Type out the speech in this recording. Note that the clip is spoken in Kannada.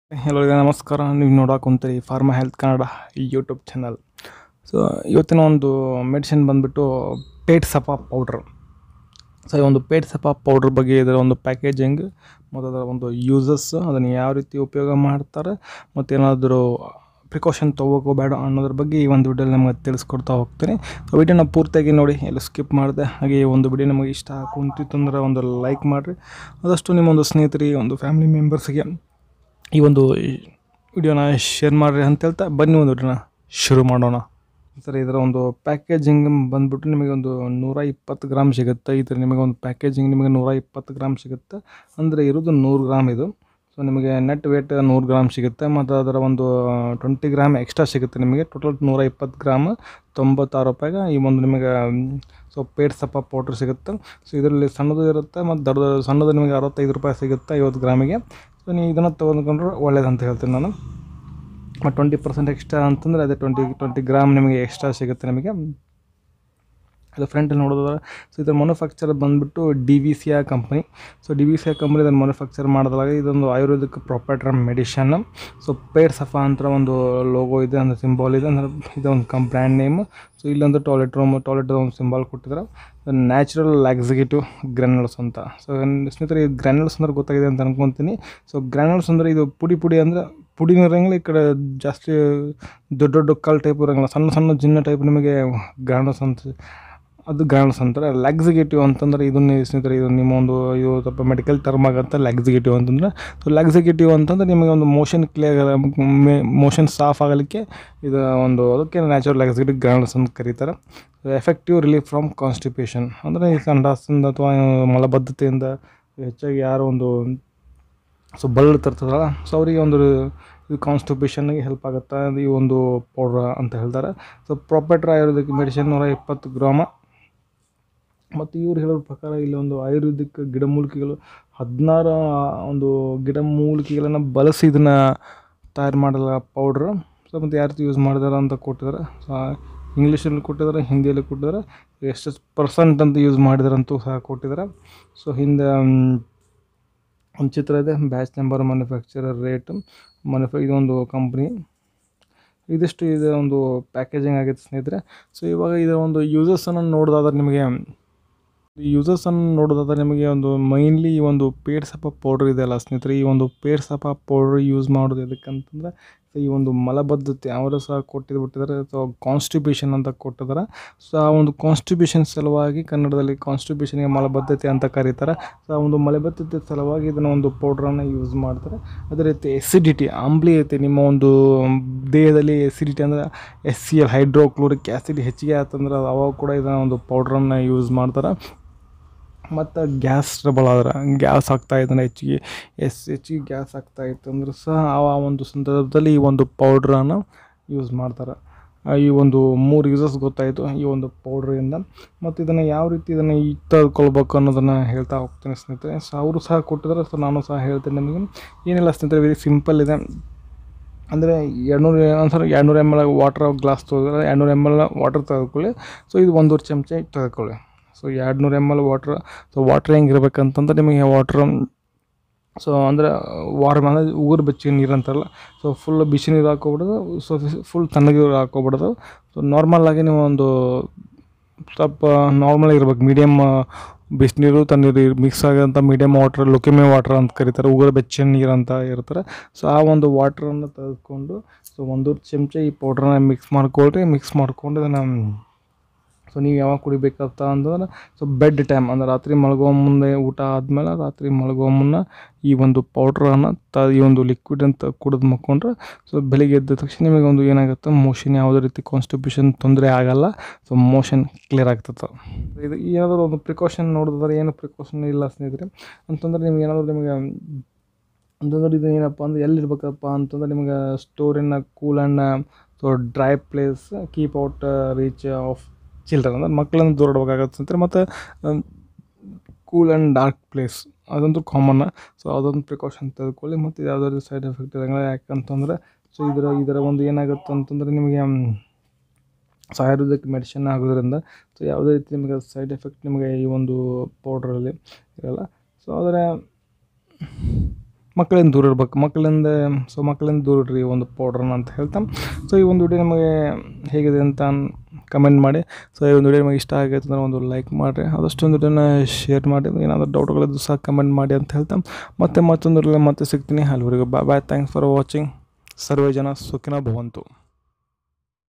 ಎಲ್ಲರಿಗೂ ನಮಸ್ಕಾರ ನೀವು ನೋಡೋಕೊಂತೀರಿ pharma health Kannada YouTube channel so ಇವತ್ತಿನ ಒಂದು ಮೆಡಿಸಿನ್ ಬಂದುಬಿಟ್ಟು ಪೇಟ್ ಸಪಾ ಪೌಡ್ರ್ ಸೊ ಈ ಒಂದು ಪೇಟ್ ಸಪಾ ಪೌಡ್ರ್ ಬಗ್ಗೆ ಇದರ ಒಂದು ಪ್ಯಾಕೇಜಿಂಗ್ ಮತ್ತು ಅದರ ಒಂದು ಯೂಸಸ್ ಅದನ್ನು ಯಾವ ರೀತಿ ಉಪಯೋಗ ಮಾಡ್ತಾರೆ ಮತ್ತು ಏನಾದರೂ ಪ್ರಿಕಾಷನ್ ತೊಗೋಬೇಕೋ ಬೇಡ ಅನ್ನೋದ್ರ ಬಗ್ಗೆ ಈ ಒಂದು ವಿಡಿಯೋ ನಮಗೆ ತಿಳಿಸ್ಕೊಡ್ತಾ ಹೋಗ್ತೀನಿ ಸೊ ವಿಡಿಯೋನ ಪೂರ್ತಿಯಾಗಿ ನೋಡಿ ಎಲ್ಲ ಸ್ಕಿಪ್ ಮಾಡಿದೆ ಹಾಗೆ ಈ ಒಂದು ವಿಡಿಯೋ ನಮಗೆ ಇಷ್ಟ ಕುಂತಿತ್ತಂದ್ರೆ ಒಂದು ಲೈಕ್ ಮಾಡಿರಿ ಆದಷ್ಟು ನಿಮ್ಮ ಒಂದು ಸ್ನೇಹಿತರಿಗೆ ಒಂದು ಫ್ಯಾಮಿಲಿ ಮೆಂಬರ್ಸ್ಗೆ ಈ ಒಂದು ವಿಡಿಯೋನ ಶೇರ್ ಮಾಡಿರಿ ಅಂತ ಹೇಳ್ತಾ ಬನ್ನಿ ಒಂದು ವಿಡಿಯೋನ ಶುರು ಮಾಡೋಣ ಸರ್ ಇದರ ಒಂದು ಪ್ಯಾಕೇಜಿಂಗ್ ಬಂದ್ಬಿಟ್ಟು ನಿಮಗೆ ಒಂದು ನೂರ ಇಪ್ಪತ್ತು ಗ್ರಾಮ್ ಸಿಗುತ್ತೆ ಇದರ ನಿಮಗೆ ಒಂದು ಪ್ಯಾಕೇಜಿಂಗ್ ನಿಮಗೆ ನೂರ ಇಪ್ಪತ್ತು ಗ್ರಾಮ್ ಸಿಗುತ್ತೆ ಅಂದರೆ ಇರೋದು ನೂರು ಗ್ರಾಮ್ ಇದು ಸೊ ನಿಮಗೆ ನೆಟ್ ವೇಟ್ ನೂರು ಗ್ರಾಮ್ ಸಿಗುತ್ತೆ ಮತ್ತು ಅದರ ಒಂದು ಟ್ವೆಂಟಿ ಗ್ರಾಮ್ ಎಕ್ಸ್ಟ್ರಾ ಸಿಗುತ್ತೆ ನಿಮಗೆ ಟೋಟಲ್ ನೂರ ಇಪ್ಪತ್ತು ಗ್ರಾಮ್ ತೊಂಬತ್ತಾರು ರೂಪಾಯಿಗೆ ಈ ಒಂದು ನಿಮಗೆ ಸೊ ಪೇಟ್ ಸಪ್ಪ ಪೌಡ್ರ್ ಸಿಗುತ್ತೆ ಸೊ ಇದರಲ್ಲಿ ಸಣ್ಣದು ಇರುತ್ತೆ ಮತ್ತು ದೊಡ್ಡದು ಸಣ್ಣದು ನಿಮಗೆ ಅರವತ್ತೈದು ರೂಪಾಯಿ ಸಿಗುತ್ತೆ ಐವತ್ತು ಗ್ರಾಮಿಗೆ ಸೊ ನೀವು ಇದನ್ನು ತೊಗೊಂಡ್ಕೊಂಡ್ರೆ ಒಳ್ಳೇದಂತ ಹೇಳ್ತೀನಿ ನಾನು ಮತ್ತು ಟ್ವೆಂಟಿ ಪರ್ಸೆಂಟ್ ಎಕ್ಸ್ಟ್ರಾ ಅಂತಂದರೆ ಅದೇ ಟ್ವೆಂಟಿ ಟ್ವೆಂಟಿ ಗ್ರಾಮ್ ನಿಮಗೆ ಎಕ್ಸ್ಟ್ರಾ ಸಿಗುತ್ತೆ ನಿಮಗೆ ಅದು ಫ್ರಂಟಲ್ಲಿ ನೋಡೋದಾದ್ರೆ ಸೊ ಇದರ ಮ್ಯಾನುಫ್ಯಾಕ್ಚರ್ ಬಂದುಬಿಟ್ಟು ಡಿ ವಿ ಸಿ ಆ company so D V C ಆ ಕಂಪ್ನಿ ಇದನ್ನು ಮ್ಯಾನುಫ್ಯಾಕ್ಚರ್ ಮಾಡೋದ್ರಾಗ ಇದೊಂದು Ayurvedic proprietary medicine so Pet Saffa ಅಂತ ಒಂದು ಲೋಗೋ ಇದೆ ಅಂದರೆ ಸಿಂಬಾಲ್ ಇದೆ ಅಂದರೆ ಇದೊಂದು ಕಂ ಬ್ರ್ಯಾಂಡ್ ನೇಮ್ ಸೊ ಇಲ್ಲೊಂದು ಟಾಯ್ಲೆಟ್ ರೂಮ್ ಟಾಯ್ಲೆಟ್ ಒಂದು ಸಿಂಬಾಲ್ ಕೊಟ್ಟಿದ್ದಾರೆ ನ್ಯಾಚುರಲ್ ಲ್ಯಾಕ್ಸಿಗೇಟಿವ್ ಗ್ರ್ಯಾನ್ಯುಲ್ಸ್ ಅಂತ ಸೊ ಸ್ನೇಹಿತರೆ ಈ ಗ್ರ್ಯಾನ್ಯುಲ್ಸ್ ಅಂದ್ರೆ ಗೊತ್ತಾಗಿದೆ ಅಂತ ಅನ್ಕೊತೀನಿ ಸೊ ಗ್ರ್ಯಾನ್ಯುಲ್ಸ್ ಅಂದರೆ ಇದು ಪುಡಿ ಪುಡಿ ಅಂದರೆ ಪುಡಿನೂ ಇರೋಂಗಿಲ್ಲ ಈ ಕಡೆ ಜಾಸ್ತಿ ದೊಡ್ಡ ದೊಡ್ಡ ಕಲ್ ಟೈಪ್ ಇರೋಂಗಿಲ್ಲ ಸಣ್ಣ ಸಣ್ಣ ಜಿನ್ನ ಟೈಪ್ ನಿಮಗೆ ಗ್ರ್ಯಾನ್ಯುಲ್ಸ್ ಅಂತ ಅದು ಗ್ರ್ಯಾನ್ಯುಲ್ಸ್ ಅಂತಾರೆ ಲ್ಯಾಕ್ಸಿಗೇಟಿವ್ ಅಂತಂದ್ರೆ ಇದನ್ನ ಸ್ನೇಹಿತರೆ ಇದು ನಿಮ್ಮ ಒಂದು ಇದು ಸ್ವಲ್ಪ ಮೆಡಿಕಲ್ ಟರ್ಮ್ ಆಗುತ್ತೆ ಲ್ಯಾಕ್ಸಿಗೇಟಿವ್ ಅಂತಂದ್ರೆ ಸೊ ಲ್ಯಾಕ್ಸಿಗೇಟಿವ್ ಅಂತಂದ್ರೆ ನಿಮಗೆ ಒಂದು ಮೋಷನ್ ಕ್ಲಿಯರ್ ಮೋಷನ್ ಸಾಫ್ ಆಗಲಿಕ್ಕೆ ಇದು ಒಂದು ಅದಕ್ಕೆ ನ್ಯಾಚುರಲ್ ಲ್ಯಾಕ್ಸಿಗೇಟಿವ್ ಗ್ರ್ಯಾನ್ಯುಲ್ಸ್ ಅಂತ ಕರೀತಾರೆ ಎಫೆಕ್ಟಿವ್ ರಿಲೀಫ್ ಫ್ರಮ್ ಕಾನ್ಸ್ಟಿಪೇಷನ್ ಅಂದರೆ ಈ ಸಂಡಾಸದಿಂದ ಅಥವಾ ಮಲಬದ್ಧತೆಯಿಂದ ಹೆಚ್ಚಾಗಿ ಯಾರು ಒಂದು ಸೊ ಬಳ್ಳು ತರ್ತದಲ್ಲ ಸೊ ಅವರಿಗೆ ಒಂದು ಇದು ಕಾನ್ಸ್ಟಿಪೇಷನ್ಗೆ ಹೆಲ್ಪ್ ಆಗುತ್ತೆ ಅದು ಈ ಒಂದು ಪೌಡ್ರ್ ಅಂತ ಹೇಳ್ತಾರೆ ಸೊ ಪ್ರಾಪರ್ಟರ್ ಆಯುರ್ವೇದಿಕ್ ಮೆಡಿಸಿನ್ ನೂರ ಇಪ್ಪತ್ತು ಗ್ರಾಮ ಮತ್ತು ಇವ್ರು ಹೇಳೋ ಪ್ರಕಾರ ಇಲ್ಲಿ ಒಂದು ಆಯುರ್ವೇದಿಕ್ ಗಿಡಮೂಲಿಕೆಗಳು ಹದಿನಾರು ಒಂದು ಗಿಡಮೂಲಿಕೆಗಳನ್ನು ಬಳಸಿ ಇದನ್ನು ತಯಾರು ಮಾಡಲ್ಲ ಪೌಡ್ರ್ ಸೊ ಮತ್ತು ಯಾವ ರೀತಿ ಯೂಸ್ ಮಾಡಿದಾರೆ ಅಂತ ಕೊಟ್ಟಿದ್ದಾರೆ ಸೊ ಇಂಗ್ಲೀಷಲ್ಲಿ ಕೊಟ್ಟಿದ್ದಾರೆ ಹಿಂದಿಯಲ್ಲಿ ಕೊಟ್ಟಿದ್ದಾರೆ ಎಷ್ಟು ಪರ್ಸೆಂಟ್ ಅಂತ ಯೂಸ್ ಮಾಡಿದಾರೆ ಅಂತೂ ಸಹ ಕೊಟ್ಟಿದ್ದಾರೆ ಸೊ ಹಿಂದೆ ಒಂದು ಚಿತ್ರ ಇದೆ ಬ್ಯಾಚ್ ನಂಬರ್ ಮ್ಯಾನುಫ್ಯಾಕ್ಚರರ್ ರೇಟ್ ಮ್ಯಾನುಫ್ಯಾ ಇದೊಂದು ಕಂಪ್ನಿ ಇದಿಷ್ಟು ಇದರ ಒಂದು ಪ್ಯಾಕೇಜಿಂಗ್ ಆಗಿತ್ತು ಸ್ನೇಹಿತರೆ ಸೊ ಇವಾಗ ಇದರ ಒಂದು ಯೂಸಸನ್ನು ನೋಡೋದಾದ್ರೆ ನಿಮಗೆ ಯೂಸಸನ್ನು ನೋಡೋದಾದ್ರೆ ನಿಮಗೆ ಒಂದು ಮೈನ್ಲಿ ಈ ಒಂದು ಪೇಡ್ ಸಪ ಪೌಡ್ರ್ ಇದೆಯಲ್ಲ ಸ್ನೇಹಿತರೆ ಈ ಒಂದು ಪೇಡ್ ಸಪ ಪೌಡ್ರ್ ಯೂಸ್ ಮಾಡೋದು ಎದಕ್ಕಂತಂದರೆ ಈ ಒಂದು ಮಲಬದ್ಧತೆ ಅವರು ಸಹ ಕೊಟ್ಟಿದ್ದು ಬಿಟ್ಟಿದ್ದಾರೆ ಸೊ ಕಾನ್ಸ್ಟಿಬ್ಯೂಷನ್ ಅಂತ ಕೊಟ್ಟಿದ್ದಾರೆ ಸೊ ಆ ಒಂದು ಕಾನ್ಸ್ಟಿಬ್ಯೂಷನ್ ಸಲುವಾಗಿ ಕನ್ನಡದಲ್ಲಿ ಕಾನ್ಸ್ಟಿಬ್ಯೂಷನ್ಗೆ ಮಲಬದ್ಧತೆ ಅಂತ ಕರೀತಾರೆ ಸೊ ಆ ಒಂದು ಮಲಬದ್ಧತೆ ಸಲುವಾಗಿ ಇದನ್ನು ಒಂದು ಪೌಡ್ರನ್ನು ಯೂಸ್ ಮಾಡ್ತಾರೆ ಅದೇ ರೀತಿ ಎಸಿಡಿಟಿ ಆಮ್ಲೀಯತೆ ನಿಮ್ಮ ಒಂದು ದೇಹದಲ್ಲಿ ಎಸಿಡಿಟಿ ಅಂದರೆ S C L hydrochloric acid ಹೆಚ್ಚಿಗೆ ಆಯ್ತಂದ್ರೆ ಅವಾಗ ಕೂಡ ಇದನ್ನು ಒಂದು ಪೌಡ್ರನ್ನು ಯೂಸ್ ಮಾಡ್ತಾರೆ ಮತ್ತು ಗ್ಯಾಸ್ ಟ್ರಬಲ್ ಆದ್ರೆ ಗ್ಯಾಸ್ ಆಗ್ತಾ ಇದ್ದಾನೆ ಹೆಚ್ಚಿಗೆ ಎಸ್ ಹೆಚ್ಚಿಗೆ ಗ್ಯಾಸ್ ಆಗ್ತಾ ಇತ್ತು ಅಂದ್ರೆ ಸಹ ಆ ಒಂದು ಸಂದರ್ಭದಲ್ಲಿ ಈ ಒಂದು ಪೌಡ್ರನ್ನು ಯೂಸ್ ಮಾಡ್ತಾರೆ ಈ ಒಂದು ಮೂರು ಯೂಸಸ್ ಗೊತ್ತಾಯಿತು ಈ ಒಂದು ಪೌಡ್ರಿಂದ ಮತ್ತು ಇದನ್ನು ಯಾವ ರೀತಿ ಇದನ್ನು ತೆಗೆದುಕೊಳ್ಬೇಕು ಅನ್ನೋದನ್ನು ಹೇಳ್ತಾ ಹೋಗ್ತೀನಿ ಸ್ನೇಹಿತರೆ ಸೊ ಅವರು ಸಹ ಕೊಟ್ಟಿದ್ದಾರೆ ಸೊ ನಾನು ಸಹ ಹೇಳ್ತೀನಿ ನಿಮಗೆ ಏನಿಲ್ಲ ಸ್ನೇಹಿತರೆ ವೆರಿ ಸಿಂಪಲ್ ಇದೆ ಅಂದರೆ ಎರಡುನೂರು ಒಂದ್ಸಲ ಎರಡುನೂರು ಎಮ್ ಎಲ್ ವಾಟರ್ ಗ್ಲಾಸ್ ತೊಗೊಂಡ್ರೆ ಎರಡುನೂರು ಎಮ್ ಎಲ್ ವಾಟರ್ ತೆಗೆದುಕೊಳ್ಳಿ ಸೊ ಇದು ಒಂದೂವರೆ ಚಮಚ ತೆಗೆದುಕೊಳ್ಳಿ ಸೊ ಎರಡು ನೂರು M L water so water ಹೆಂಗಿರ್ಬೇಕಂತಂದ್ರೆ ನಿಮಗೆ ವಾಟ್ರ್ ಸೊ ಅಂದರೆ ವಾರ್ಮ್ ಅಂದರೆ ಉಗುರು ಬೆಚ್ಚಗೆ ನೀರು ಅಂತಾರಲ್ಲ ಸೊ ಫುಲ್ ಬಿಸಿ ನೀರು ಹಾಕೋಬಿಡೋದು ಸೊ ಫುಲ್ ತಣ್ಣಗೆ ನೀರು ಹಾಕೋಬಿಡೋದು ಸೊ ನಾರ್ಮಲಾಗಿ ನೀವು ಒಂದು ಸ್ವಲ್ಪ ನಾರ್ಮಲ್ ಇರ್ಬೇಕು ಮೀಡಿಯಮ್ ಬಿಸಿನೀರು ತಣ್ಣೀರು ಮಿಕ್ಸ್ ಆಗೋಂಥ ಮೀಡಿಯಮ್ ವಾಟ್ರ್ ಲುಕೆಮೆ ವಾಟ್ರ್ ಅಂತ ಕರೀತಾರೆ ಉಗುರು ಬೆಚ್ಚಗೆ ನೀರು ಅಂತ ಇರ್ತಾರೆ ಸೊ ಆ ಒಂದು ವಾಟ್ರನ್ನು ತೆಗೆದುಕೊಂಡು ಸೊ ಒಂದೂವರೆ ಚಮಚ ಈ ಪೌಡ್ರನ್ನ ಮಿಕ್ಸ್ ಮಾಡ್ಕೊಳ್ರಿ ಮಿಕ್ಸ್ ಮಾಡ್ಕೊಂಡು ಇದನ್ನು ಸೊ ನೀವು ಯಾವಾಗ ಕುಡಿಬೇಕಂತ ಅಂತಂದ್ರೆ ಸೊ ಬೆಡ್ ಟೈಮ್ ಅಂದರೆ ರಾತ್ರಿ ಮಲಗೋ ಮುಂದೆ ಊಟ ಆದಮೇಲೆ ರಾತ್ರಿ ಮಲಗೋ ಮುನ್ನ ಈ ಒಂದು ಪೌಡ್ರನ್ನು ತ ಈ ಒಂದು ಲಿಕ್ವಿಡ್ ಅಂತ ಕುಡಿದು ಮಕ್ಕೊಂಡ್ರೆ ಸೊ ಬೆಳಿಗ್ಗೆ ಎದ್ದ ತಕ್ಷಣ ನಿಮಗೆ ಒಂದು ಏನಾಗುತ್ತೆ ಮೋಷನ್ ಯಾವುದೇ ರೀತಿ ಕಾನ್ಸ್ಟಿಬ್ಯೂಷನ್ ತೊಂದರೆ ಆಗಲ್ಲ ಸೊ ಮೋಷನ್ ಕ್ಲಿಯರ್ ಆಗ್ತದೆ ಇದು ಏನಾದರೂ ಒಂದು ಪ್ರಿಕಾಷನ್ ನೋಡಿದ್ರೆ ಏನು ಪ್ರಿಕಾಷನ್ ಇಲ್ಲ ಸ್ನೇಹಿತರೆ ಅಂತಂದ್ರೆ ನಿಮ್ಗೆ ಏನಾದರೂ ನಿಮಗೆ ಅಂತಂದ್ರೆ ಇದು ಏನಪ್ಪ ಅಂದ್ರೆ ಎಲ್ಲಿರ್ಬೇಕಪ್ಪ ಅಂತಂದ್ರೆ ನಿಮಗೆ store in cool and so dry place keep out reach of children ಅಂದ್ರೆ ಮಕ್ಕಳನ್ನು ದೂರ ಇಡಬೇಕಾಗತ್ತೆ ಅಂತಾರೆ ಮತ್ತು ಕೂಲ್ ಆ್ಯಂಡ್ ಡಾರ್ಕ್ ಪ್ಲೇಸ್ ಅದಂತೂ ಕಾಮನ್ನ ಸೊ ಅದೊಂದು ಪ್ರಿಕಾಷನ್ ತೆಗೆದುಕೊಳ್ಳಿ ಮತ್ತು ಯಾವುದೇ ರೀತಿ ಸೈಡ್ ಎಫೆಕ್ಟ್ ಇರೋಂಗಿಲ್ಲ ಯಾಕಂತಂದರೆ ಸೊ ಇದರ ಇದರ ಒಂದು ಏನಾಗುತ್ತೆ ಅಂತಂದರೆ ನಿಮಗೆ ಸೊ ಆಯುರ್ವೇದಿಕ್ ಮೆಡಿಸಿನ್ ಆಗೋದ್ರಿಂದ ಸೊ ಯಾವುದೇ ರೀತಿ ನಿಮಗೆ ಸೈಡ್ ಎಫೆಕ್ಟ್ ನಿಮಗೆ ಈ ಒಂದು ಪೌಡ್ರಲ್ಲಿ ಇರಲ್ಲ ಸೊ ಆದರೆ ಮಕ್ಕಳಿಂದ ದೂರ ಇರ್ಬೇಕು ಮಕ್ಕಳಿಂದ ಸೊ ಮಕ್ಕಳಿಂದ ದೂರ ಇಡ್ರಿ ಈ ಒಂದು ಪೌಡ್ರನ್ನ ಅಂತ ಹೇಳ್ತಾ ಸೊ ಈ ಒಂದು ವಿಡಿಯೋ ನಿಮಗೆ ಹೇಗಿದೆ ಅಂತ ಕಮೆಂಟ್ ಮಾಡಿ ಸೊ ಈ ಒಂದು ವಿಡಿಯೋ ನಿಮಗೆ ಇಷ್ಟ ಆಗೈತೆ ಅಂದ್ರೆ ಒಂದು ಲೈಕ್ ಮಾಡಿರಿ ಆದಷ್ಟೊಂದು ವಿಡಿಯೋನ ಶೇರ್ ಮಾಡಿ ಏನಾದರೂ ಡೌಟ್ಗಳಿದ್ದು ಸಹ ಕಮೆಂಟ್ ಮಾಡಿ ಅಂತ ಹೇಳ್ತಾ ಮತ್ತೆ ಮತ್ತೊಂದು video ಲಿ ಮತ್ತೆ ಸಿಗ್ತೀನಿ ಅಲ್ಲಿವರೆಗೂ bye bye thanks for watching ಸರ್ವೇ ಜನ ಸುಖಿನ ಭವಂತು